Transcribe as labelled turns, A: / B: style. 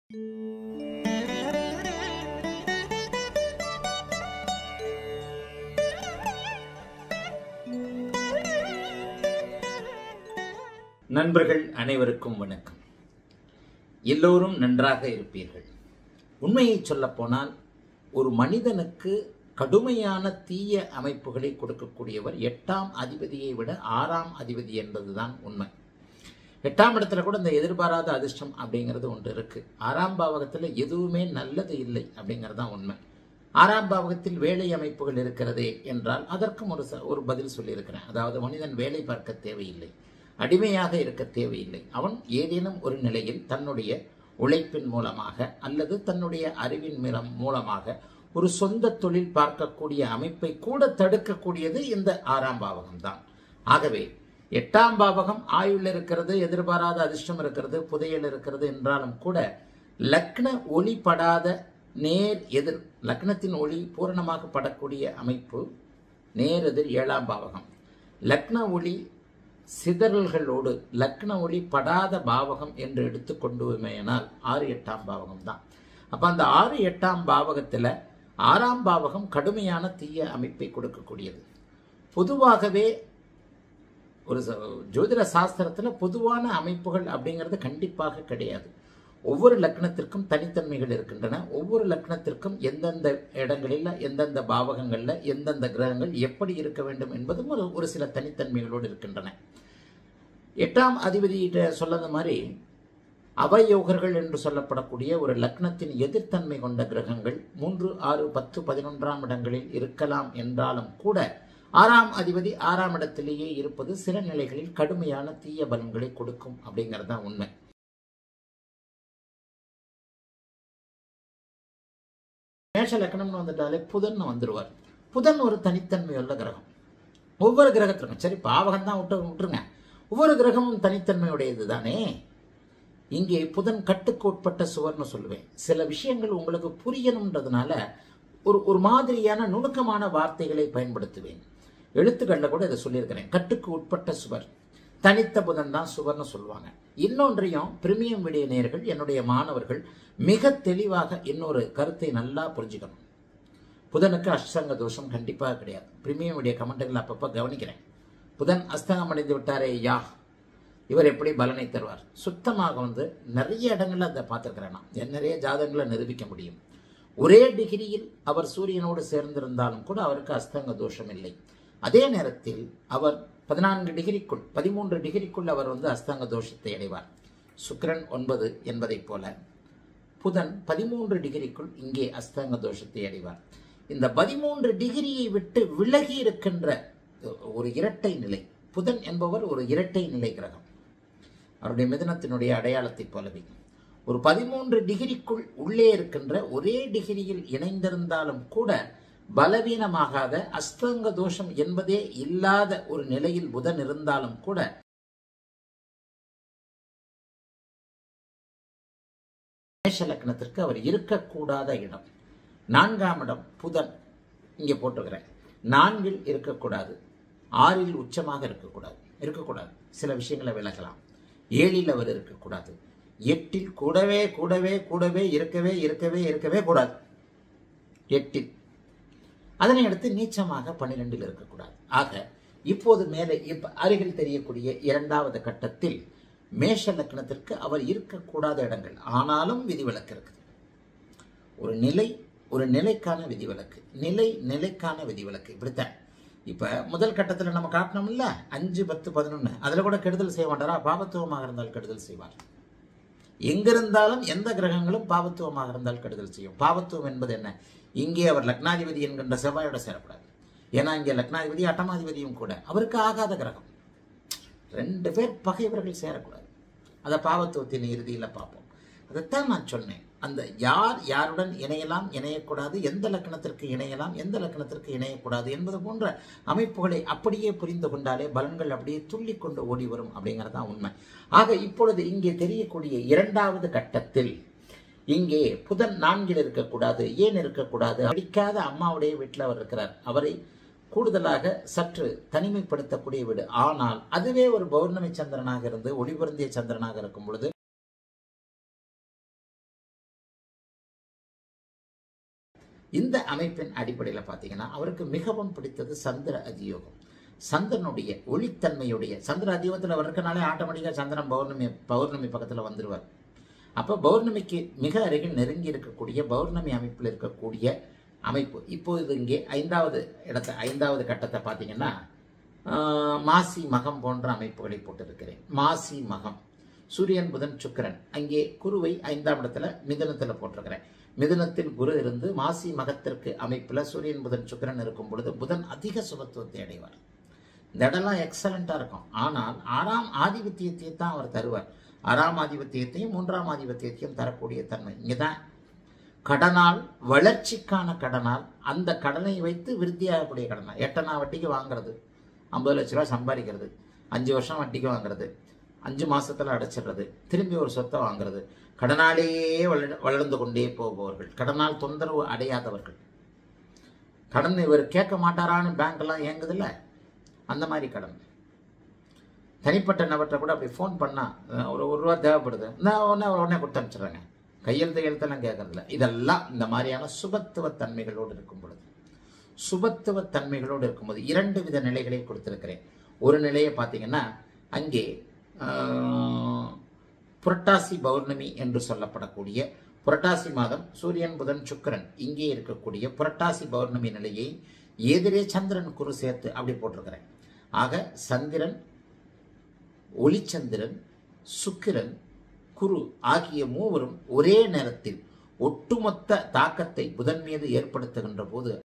A: நண்பர்கள் அனைவருக்கும் வணக்கம் எல்லோரும் நன்றாக இருப்பீர்கள் உண்மையை சொல்லப்போனால் ஒரு மனிதனுக்கு கடுமையான தீய அமைப்புகளை கொடுக்கக்கூடியவர் எட்டாம் அதிபதியை விட ஆறாம் அதிபதி என்பதுதான் உண்மை எட்டாம் இடத்துல கூட இந்த எதிர்பாராத அதிர்ஷ்டம் அப்படிங்கிறது ஒன்று இருக்கு ஆறாம் பாவகத்தில் எதுவுமே நல்லது இல்லை அப்படிங்கிறது தான் உண்மை ஆறாம் பாவகத்தில் வேலை அமைப்புகள் இருக்கிறதே என்றால் அதற்கும் ஒரு ச- ஒரு பதில் சொல்லியிருக்கிறேன் அதாவது மனிதன் வேலை பார்க்க தேவையில்லை அடிமையாக இருக்க தேவையில்லை அவன் ஏதேனும் ஒரு நிலையில் தன்னுடைய உழைப்பின் மூலமாக அல்லது தன்னுடைய அறிவின் மிரம் மூலமாக ஒரு சொந்த தொழில் பார்க்கக்கூடிய அமைப்பை கூட தடுக்கக்கூடியது இந்த ஆறாம் பாவகம் தான் ஆகவே எட்டாம் பாவகம் ஆயுள் இருக்கிறது எதிர்பாராத அதிர்ஷ்டம் இருக்கிறது புதையல் இருக்கிறது என்றாலும் கூட லக்ன ஒளி படாத நேர் எதிர் லக்னத்தின் ஒளி பூரணமாக படக்கூடிய அமைப்பு நேர் எதிர் ஏழாம் பாவகம் லக்ன ஒளி சிதறல்களோடு லக்ன ஒளி படாத பாவகம் என்று எடுத்துக்கொண்டுமையானால் ஆறு எட்டாம் பாவகம் தான் அப்ப அந்த ஆறு எட்டாம் பாவகத்துல ஆறாம் பாவகம் கடுமையான தீய அமைப்பை கொடுக்கக்கூடியது பொதுவாகவே ஒரு ச- ஜோதிட சாஸ்திரத்துல பொதுவான அமைப்புகள் அப்படிங்கிறது கண்டிப்பாக கிடையாது ஒவ்வொரு லக்னத்திற்கும் தனித்தன்மைகள் இருக்கின்றன ஒவ்வொரு லக்னத்திற்கும் எந்தெந்த இடங்களில் எந்தெந்த பாவகங்கள்ல எந்தெந்த கிரகங்கள் எப்படி இருக்க வேண்டும் என்பதும் ஒரு ஒரு சில தனித்தன்மைகளோடு இருக்கின்றன எட்டாம் அதிபதியிட்ட சொன்னது மாதிரி அவயோகர்கள் என்று சொல்லப்படக்கூடிய ஒரு லக்னத்தின் எதிர்த்தன்மை கொண்ட கிரகங்கள் மூன்று ஆறு பத்து பதினொன்றாம் இடங்களில் இருக்கலாம் என்றாலும் கூட ஆறாம் அதிபதி ஆறாம் இடத்திலேயே இருப்பது சில நிலைகளில் கடுமையான தீய பலன்களை கொடுக்கும் அப்படிங்கிறது தான் உண்மை மேஷ லக்னம்னு வந்துட்டாலே புதன் வந்துடுவார் புதன் ஒரு தனித்தன்மையுள்ள கிரகம் ஒவ்வொரு கிரகத்திற்கும் சரி பாவகம் தான் விட்டு விட்டுருங்க ஒவ்வொரு கிரகமும் தனித்தன்மையுடையது தானே இங்கே புதன் கட்டுக்கு உட்பட்ட சுவர்னு சொல்லுவேன் சில விஷயங்கள் உங்களுக்கு புரியணுன்றதுனால ஒரு ஒரு மாதிரியான நுணுக்கமான வார்த்தைகளை பயன்படுத்துவேன் எழுத்துக்களில் கூட இதை சொல்லியிருக்கிறேன் கட்டுக்கு உட்பட்ட சுவர் தனித்த புதன் தான் சுவர்னு சொல்லுவாங்க இன்னொன்றையும் பிரிமியம் விடிய நேயர்கள் என்னுடைய மாணவர்கள் மிக தெளிவாக இன்னொரு கருத்தை நல்லா புரிஞ்சுக்கணும் புதனுக்கு அஷ்டங்க தோஷம் கண்டிப்பாக கிடையாது பிரிமியம் விடிய கமெண்ட்டுகள் அப்பப்போ கவனிக்கிறேன் புதன் அஸ்தங்கம் அடைந்து விட்டாரே யா இவர் எப்படி பலனை தருவார் சுத்தமாக வந்து நிறைய இடங்கள்ல அதை பார்த்துருக்கிறேன் நான் என் நிறைய ஜாதகங்களை நிரூபிக்க முடியும் ஒரே டிகிரியில் அவர் சூரியனோடு சேர்ந்திருந்தாலும் கூட அவருக்கு அஸ்தங்க தோஷம் இல்லை அதே நேரத்தில் அவர் பதினான்கு டிகிரிக்குள் பதிமூன்று டிகிரிக்குள் அவர் வந்து அஸ்தங்க தோஷத்தை அடைவார் சுக்கிரன் ஒன்பது என்பதைப் போல புதன் பதிமூன்று டிகிரிக்குள் இங்கே அஸ்தங்க தோஷத்தை அடைவார் இந்த பதிமூன்று டிகிரியை விட்டு விலகி இருக்கின்ற ஒரு இரட்டை நிலை புதன் என்பவர் ஒரு இரட்டை நிலை கிரகம் அவருடைய மிதனத்தினுடைய அடையாளத்தைப் போலவே ஒரு பதிமூன்று டிகிரிக்குள் உள்ளே இருக்கின்ற ஒரே டிகிரியில் இணைந்திருந்தாலும் கூட பலவீனமாகாத அஸ்தங்க தோஷம் என்பதே இல்லாத ஒரு நிலையில் புதன் இருந்தாலும் கூட மேஷ லக்னத்திற்கு அவர் இருக்கக்கூடாத இடம் நான்காம் இடம் புதன் இங்கே போட்டிருக்கிறேன் நான்கில் இருக்கக்கூடாது ஆறில் உச்சமாக இருக்கக்கூடாது இருக்கக்கூடாது சில விஷயங்களை விளக்கலாம் ஏழில் அவர் இருக்கக்கூடாது எட்டில் கூடவே கூடவே கூடவே இருக்கவே இருக்கவே இருக்கவே கூடாது எட்டில் அதனை அடுத்து நீச்சமாக பன்னிரெண்டில் இருக்கக்கூடாது ஆக இப்போது மேலே இப்ப அருகில் தெரியக்கூடிய இரண்டாவது கட்டத்தில் மேஷ லக்னத்திற்கு அவர் இருக்கக்கூடாத இடங்கள் ஆனாலும் விதிவிலக்கு இருக்குது ஒரு நிலை ஒரு நிலைக்கான விதிவிலக்கு நிலை நிலைக்கான விதிவிலக்கு இப்படித்தான் இப்ப முதல் கட்டத்தில் நம்ம காட்டினோம்ல அஞ்சு பத்து பதினொன்று அதுல கூட கெடுதல் செய்ய மாட்டாரா பாபத்துவமாக இருந்தால் கெடுதல் செய்வார் எங்கிருந்தாலும் எந்த கிரகங்களும் பாவத்துவமாக இருந்தால் கெடுதல் செய்யும் பாவத்துவம் என்பது என்ன இங்கே அவர் லக்னாதிபதி என்கின்ற செவ்வாயோட சேரக்கூடாது ஏன்னா இங்கே லக்னாதிபதி அட்டமாதிபதியும் கூட அவருக்கு ஆகாத கிரகம் ரெண்டு பேர் பகைவர்கள் சேரக்கூடாது அதை பாவத்துவத்தின் இறுதியில் பார்ப்போம் அதைத்தான் நான் சொன்னேன் அந்த யார் யாருடன் இணையலாம் இணையக்கூடாது எந்த லக்கணத்திற்கு இணையலாம் எந்த லக்கணத்திற்கு இணையக்கூடாது என்பது போன்ற அமைப்புகளை அப்படியே புரிந்து கொண்டாலே பலன்கள் அப்படியே துள்ளி கொண்டு ஓடி வரும் அப்படிங்கிறது தான் உண்மை ஆக இப்பொழுது இங்கே தெரியக்கூடிய இரண்டாவது கட்டத்தில் இங்கே புதன் நான்கில் இருக்கக்கூடாது ஏன் இருக்கக்கூடாது அடிக்காத அம்மாவுடைய வீட்டில் அவர் இருக்கிறார் அவரை கூடுதலாக சற்று தனிமைப்படுத்தக்கூடிய வீடு ஆனால் அதுவே ஒரு பௌர்ணமி சந்திரனாக இருந்து ஒளிபொருந்திய சந்திரனாக இருக்கும் பொழுது இந்த அமைப்பின் அடிப்படையில் பார்த்தீங்கன்னா அவருக்கு மிகவும் பிடித்தது சந்திர அதியோகம் சந்திரனுடைய ஒளித்தன்மையுடைய சந்திர அதியோகத்தில் அவர் இருக்கனாலே ஆட்டோமேட்டிக்காக சந்திரன் பௌர்ணமி பௌர்ணமி பக்கத்தில் வந்துடுவார் அப்போ பௌர்ணமிக்கு மிக அருகில் நெருங்கி இருக்கக்கூடிய பௌர்ணமி அமைப்பில் இருக்கக்கூடிய அமைப்பு இப்போது இங்கே ஐந்தாவது இடத்த ஐந்தாவது கட்டத்தை பார்த்தீங்கன்னா ஆஹ், மாசி மகம் போன்ற அமைப்புகளை போட்டிருக்கிறேன் மாசி மகம் சூரியன் புதன் சுக்கிரன் அங்கே குருவை ஐந்தாம் இடத்துல மிதுனத்தில் போட்டிருக்கிறேன் மிதுனத்தில் குரு இருந்து மாசி மகத்திற்கு அமைப்பில் சூரியன் புதன் சுக்கிரன் இருக்கும் பொழுது புதன் அதிக சுபத்துவத்தை அடைவார் இந்த இடம்லாம் எக்ஸலண்ட்டாக இருக்கும் ஆனால் ஆறாம் ஆதிபத்தியத்தை தான் அவர் தருவார் ஆறாம் ஆதிபத்தியத்தையும் மூன்றாம் ஆதிபத்தியத்தையும் தரக்கூடிய தன்மை இங்கே தான் கடனால் வளர்ச்சிக்கான கடனால் அந்த கடனை வைத்து விருத்தியாகக்கூடிய கடனால் எட்டனா வட்டிக்கு வாங்குறது ஐம்பது லட்ச ரூபா சம்பாதிக்கிறது அஞ்சு வருஷம் வட்டிக்கு வாங்குறது அஞ்சு மாசத்துல அடைச்சிடுறது திரும்பி ஒரு சொத்தை வாங்குறது கடனாலேயே வளர் வளர்ந்து கொண்டே போபவர்கள் கடனால் தொந்தரவு அடையாதவர்கள் கடன் இவர் கேட்க மாட்டாரான்னு பேங்க்லாம் இயங்குதில்ல அந்த மாதிரி கடன் தனிப்பட்ட நபர்கிட்ட கூட அப்படி ஃபோன் பண்ணால் ஒரு ஒரு ரூபா தேவைப்படுது நான் உடனே அவர் உடனே கொடுத்து அனுப்பிச்சிடுறேங்க கையெழுத்து எழுத்தெல்லாம் கேட்கறதில்ல இதெல்லாம் இந்த மாதிரியான சுபத்துவ தன்மைகளோடு இருக்கும் பொழுது சுபத்துவ தன்மைகளோடு இருக்கும்போது இரண்டு வித நிலைகளை கொடுத்திருக்கிறேன் ஒரு நிலையை பார்த்தீங்கன்னா அங்கே ஆஹ், புரட்டாசி பௌர்ணமி என்று சொல்லப்படக்கூடிய புரட்டாசி மாதம் சூரியன் புதன் சுக்கிரன் இங்கே இருக்கக்கூடிய புரட்டாசி பௌர்ணமி நிலையை எதிரே சந்திரன் குரு சேர்த்து அப்படி போட்டிருக்கிறேன் ஆக சந்திரன் ஒளிச்சந்திரன் சுக்கிரன் குரு ஆகிய மூவரும் ஒரே நேரத்தில் ஒட்டுமொத்த தாக்கத்தை புதன் மீது ஏற்படுத்துகின்ற போது